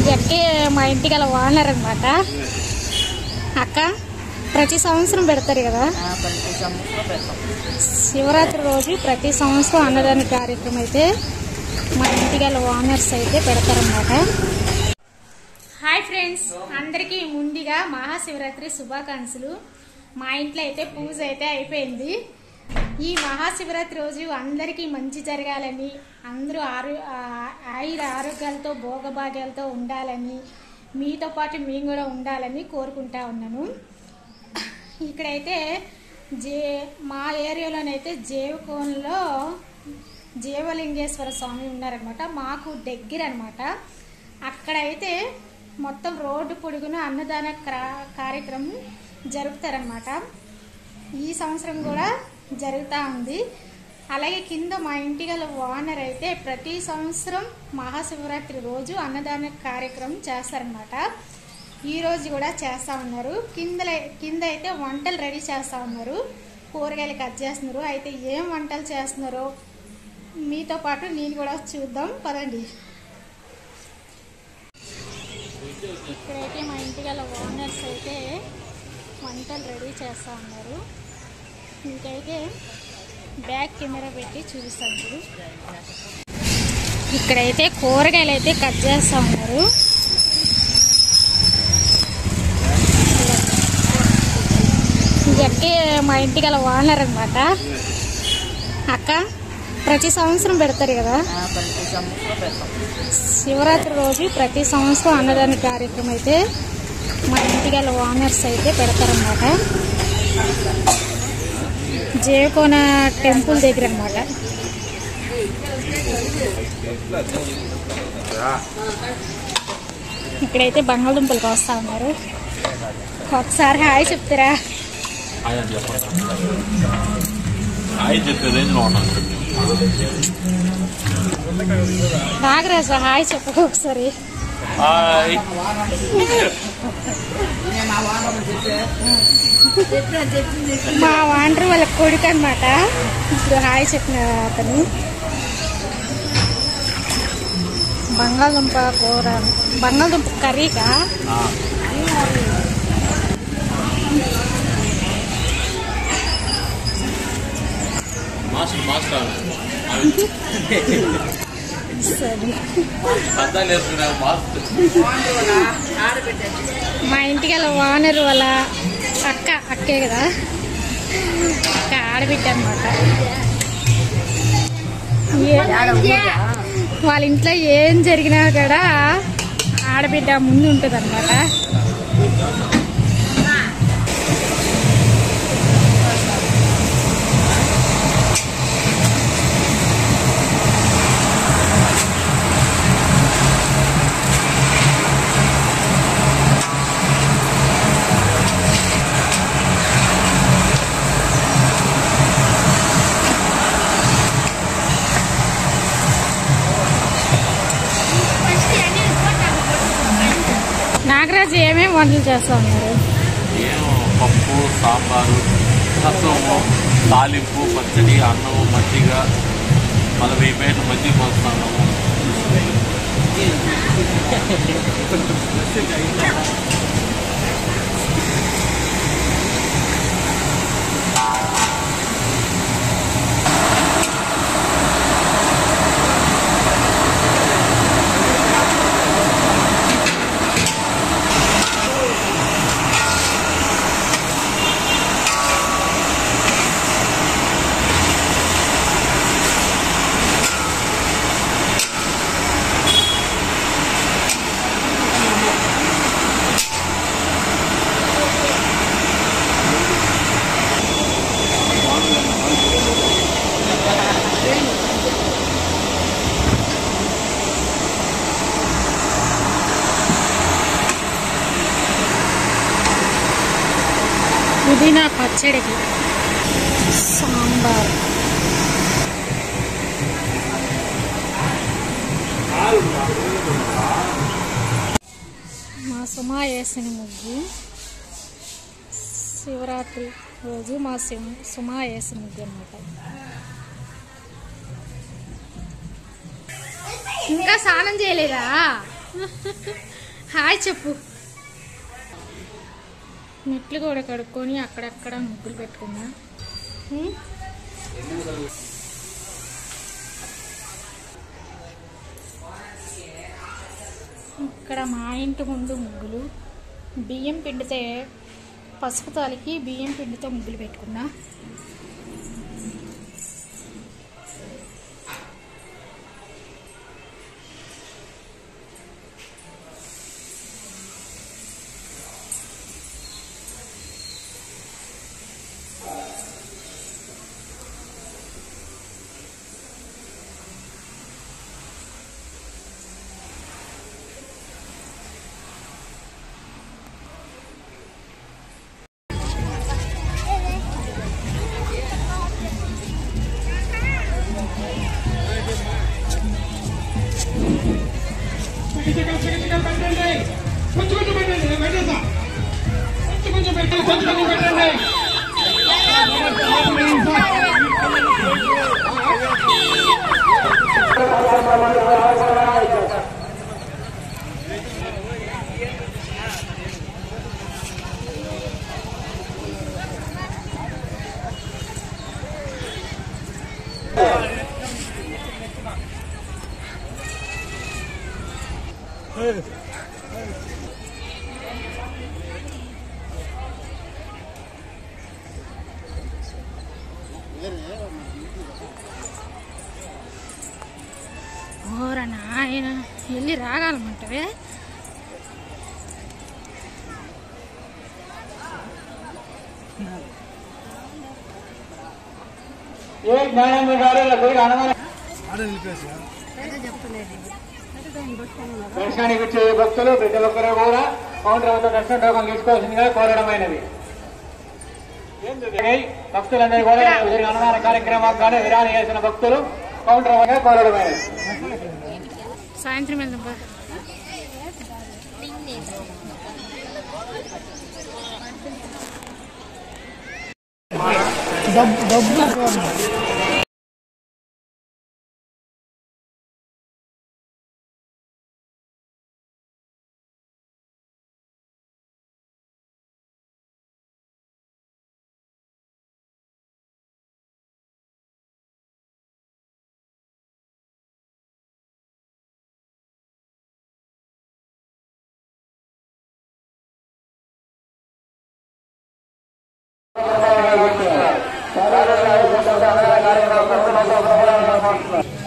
ఈ అక్కే మా ఇంటికి అలా ఓనర్ అనమాట అక్క ప్రతి సంవత్సరం పెడతారు కదా ఆ, ప్రతి సంవత్సరం పెడతాం శివరాత్రి రోజు ప్రతి సంవత్సరం అన్నదాన కార్యక్రమం అయితే మా ఇంటికి గల ఓనర్స్ అయితే పెడతారన్నమాట హాయ్ ఫ్రెండ్స్ అందరికీ ముందుగా మహాశివరాత్రి శుభాకాంక్షలు మా ఇంట్లో అయితే పూజ అయితే అయిపోయింది ఈ మహాశివరాత్రి రోజు అందరికీ మంచి జరగాలని అందరూ ఆరో ఆ- ఆయుర ఆరోగ్యాలతో భోగభాగ్యాలతో ఉండాలని మీతో పాటు మేము కూడా ఉండాలని కోరుకుంటా ఉన్నాను ఇక్కడైతే జే మా ఏరియాలోనైతే జేవకోన్లో జీవలింగేశ్వర స్వామి ఉన్నారనమాట మాకు దగ్గర అనమాట అక్కడైతే మొత్తం రోడ్డు పొడుగున అన్నదాన క్రా- కార్యక్రమం జరుపుతారనమాట ఈ సంవత్సరం కూడా జరుగుతూ ఉంది అలాగే కింద మా ఇంటి గల ఓనర్ అయితే ప్రతి సంవత్సరం మహాశివరాత్రి రోజు అన్నదాన కార్యక్రమం చేస్తారనమాట ఈ రోజు కూడా చేస్తా ఉన్నారు కింద కింద అయితే వంటలు రెడీ చేస్తా ఉన్నారు కూరగాయలు కట్ చేస్తున్నారు అయితే ఏం వంటలు చేస్తున్నారో మీతో పాటు నేను కూడా చూద్దాం పదండి ఇక్కడైతే మా ఇంటి గల ఓనర్స్ అయితే వంటలు రెడీ చేస్తూ ఉన్నారు ఇంకైతే బ్యాక్ కెమెరా పెట్టి చూపిస్తాను ఇప్పుడు ఇక్కడైతే కూరగాయలు అయితే కట్ చేస్తూ ఉన్నారు ఇదక్కే మా ఇంటి గల ఓనర్ అనమాట అక్క ప్రతి సంవత్సరం పెడతారు కదా ఆ, ప్రతి సంవత్సరం పెడతాం శివరాత్రి రోజు ప్రతి సంవత్సరం అన్నదాన కార్యక్రమం అయితే మా ఇంటి గల ఓనర్స్ అయితే పెడతారన్నమాట జయకోన టెంపుల్ దగ్గర అనమాట ఇక్కడైతే బంగాళదుంపలు కోస్తా ఉన్నారు ఒకసారి హాయ్ చెప్తారా హాయ్ అని చెప్పండి హాయ్ చెప్పే రేంజ్లో ఉన్నాను నాగరాజు హాయ్ చెప్పు ఒకసారి హాయ్ మా వాండర్ వాళ్ళ కొడుకు అనమాట ఇప్పుడు హాయ్ చెప్పిన అతను బంగాళదుంప కూర బంగాళదుంప కర్రీగా మాస్టర్ మాస్టర్ సరే అర్థం నేర్చుకున్నా మాస్టర్ మా ఇంటికి వాళ్ళ ఓనర్ వాళ్ళ అక్క అక్కే కదా అక్క ఆడబిడ్డ అనమాట వాళ్ళ ఇంట్లో ఏం జరిగినా కూడా ఆడబిడ్డ ముందు ఉంటుంది అనమాట నాగరాజు ఏమేమి వంటలు చేస్తా ఉన్నారు ఏమో పప్పు సాంబారు రసము తాలింపు పచ్చడి అన్నము మజ్జిగ మళ్ళీ వెయ్యి పేట మజ్జిగ పోస్తాను పుదీనా పచ్చడికి సాంబార్ మా సుమా వేసిన ముగ్గు శివరాత్రి రోజు మా సిమ్- సుమా వేసిన ముగ్గు అనమాట ఇంకా స్నానం చేయలేదా హాయ్ చెప్పు మెట్లు కూడా కడుక్కొని అక్కడక్కడ ముగ్గులు పెట్టుకున్నా ఉం? ఇక్కడ మా ఇంటి ముందు ముగ్గులు బియ్యం పిండితే పసుపు తాలికి బియ్యం పిండితో ముగ్గులు పెట్టుకున్నా కొంచెం కొంచెం పెట్టండి పెట్టేసా కొంచెం కొంచెం పెట్టండి కొంచెం కొంచెం పెట్టండి ఓర నాయన వెళ్ళి రాగాలమంటవే ఏ జ్ఞానం గారు ఇలా కొద్దిగా అనుమానం దర్శనానికి వచ్చే భక్తులు ప్రతి ఒక్కరూ కూడా కౌంటర్ వద్ద దర్శన టోకన్ తీసుకోవాల్సిందిగా కోరడమైనది ఏయ్, భక్తులందరూ కూడా జరిగిన అన్నదాన కార్యక్రమాలకు కానీ విరాళం చేసిన భక్తులు కౌంటర్ వద్ద కోరడమైనది సాయంత్రం వెళ్దాం బా కార్యక్రమం